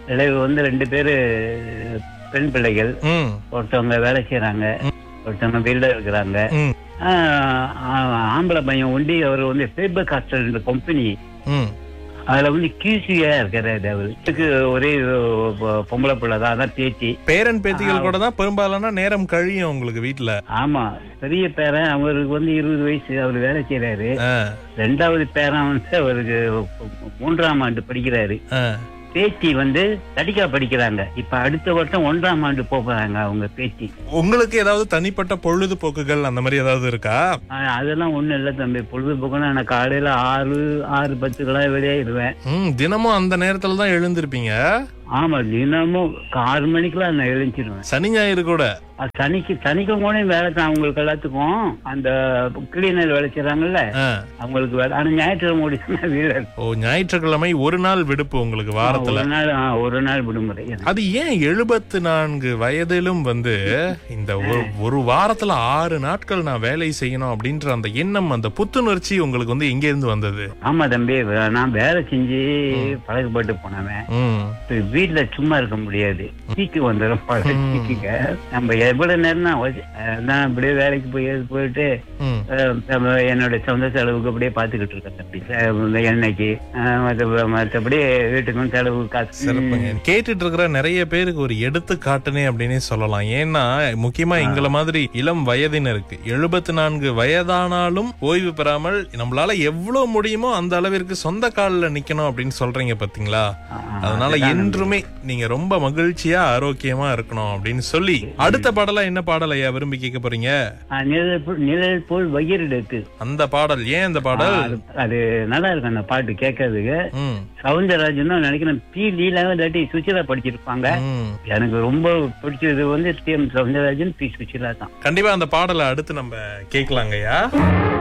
இளைவு வந்து ரெண்டு பேரு பெண் பிள்ளைகள் ம் ஒருத்தவங்க வேலை செய்யறாங்க ஒருத்தவங்க வீட்டில் இருக்கிறாங்க ம் ஆஹ் ஆ- ஆம்பளை பையன் ஒண்டி அவர் வந்து ஃபேபர் காஸ்டல் இந்த கம்பெனி ம் அதுல வந்து கியூசியா இருக்கிறாரு அவரு இதுக்கு ஒரே பொ- பொம்பளை பிள்ளை தான் அதான் பேச்சு பேரன் பேத்திகள் கூட தான் பெரும்பாலான நேரம் கழியும் உங்களுக்கு வீட்ல ஆமா பெரிய பேரன் அவருக்கு வந்து இருபது வயசு அவர் வேலை செய்யறாரு ஆ, ரெண்டாவது பேரன் வந்து அவருக்கு மூன்றாம் ஆண்டு படிக்கிறாரு ஆ. பேத்தி வந்து தடிக்கா படிக்கிறாங்க இப்ப அடுத்த வருஷம் ஒன்றாம் ஆண்டு போக போறாங்க அவங்க பேத்தி உங்களுக்கு ஏதாவது தனிப்பட்ட பொழுதுபோக்குகள் அந்த மாதிரி ஏதாவது இருக்கா ஆஹ் அதெல்லாம் ஒண்ணும் இல்ல தம்பி பொழுதுபோக்குன்னா நான் காலையில ஆறு ஆறு பத்துக்கெல்லாம் வெளியாயிருவேன் ம் தினமும் அந்த நேரத்துல தான் எழுந்திருப்பீங்க ஆமா தினமும் ஆறு மணிக்கெல்லாம் நான் எழுந்திருவேன் சனி ஞாயிறு கூட அது சனிக்கு சனிக்கிழமை வேலை தான் அவங்களுக்கு எல்லாத்துக்கும் அந்த கிளீனர் வேலை செய்யறாங்கல்ல ஆ. அவங்களுக்கு வேலை ஆனா ஞாயிற்றுக்கிழமை முடிச்சுன்னா வீடு ஓ ஞாயிற்றுக்கிழமை ஒரு நாள் விடுப்பு உங்களுக்கு வாரத்துல ஒரு நாள் ஆ, ஒரு நாள் விடுமுறை எனக்கு. அது ஏன் எழுபத்து நான்கு வயதிலும் வந்து இந்த ஒரு- ஒரு வாரத்துல ஆறு நாட்கள் நான் வேலை செய்யணும் அப்படின்ற அந்த எண்ணம் அந்த புத்துணர்ச்சி உங்களுக்கு வந்து எங்க இருந்து வந்தது ஆமா தம்பி வே- நான் வேலை செஞ்சு பழக்கப்பட்டு போனவன் ம் இப்ப வீட்டுல சும்மா இருக்க முடியாது சீக்கு வந்துடும் பல சீக்குங்க நம்ம எவ்வளவு நேரம் தான் வச்சு- அதான் அப்படியே வேலைக்கு போய் போயிட்டு ம் அஹ், நம்ம என்னோட சொந்த செலவுக்கு அப்படியே பாத்துக்கிட்டு இருக்கேன் தம்பி அஹ், எண்ணெய்க்கு அஹ், மத்த- மத்தபடி வீட்டுக்கும் செலவு காசு சிறப்புங்க கேட்டுட்டு இருக்கிற நிறைய பேருக்கு ஒரு எடுத்துக்காட்டுனே அப்படின்னே சொல்லலாம் ஏன்னா முக்கியமா எங்களை மாதிரி இளம் வயதினருக்கு எழுபத்தி நான்கு வயதானாலும் ஓய்வு பெறாமல் நம்மளால எவ்வளவு முடியுமோ அந்த அளவிற்கு சொந்த காலில் நிக்கணும் அப்படின்னு சொல்றீங்க பாத்தீங்களா அதனால என்றுமே நீங்க ரொம்ப மகிழ்ச்சியா ஆரோக்கியமா இருக்கணும் அப்படின்னு சொல்லி அடுத்த பாடலா என்ன பாடல் ஐயா விரும்பி கேட்க போறீங்க அஹ், நிழல் போல் நிழல் போல் வயிறெடுக்கு அந்த பாடல் ஏன் அந்த பாடல் அது அது நல்லா இருக்கு அந்த பாட்டு கேட்கறதுக்கு ம் சவுந்தரராஜன் தான் நினைக்கிறேன் பி லீலாவை இல்லாட்டி சுசிலா படிச்சிருப்பாங்க ம் எனக்கு ரொம்ப பிடிச்சது வந்து T M Soundararajan P Susheela தான் கண்டிப்பா அந்த பாடலை அடுத்து நம்ம கேட்கலாங்க ஐயா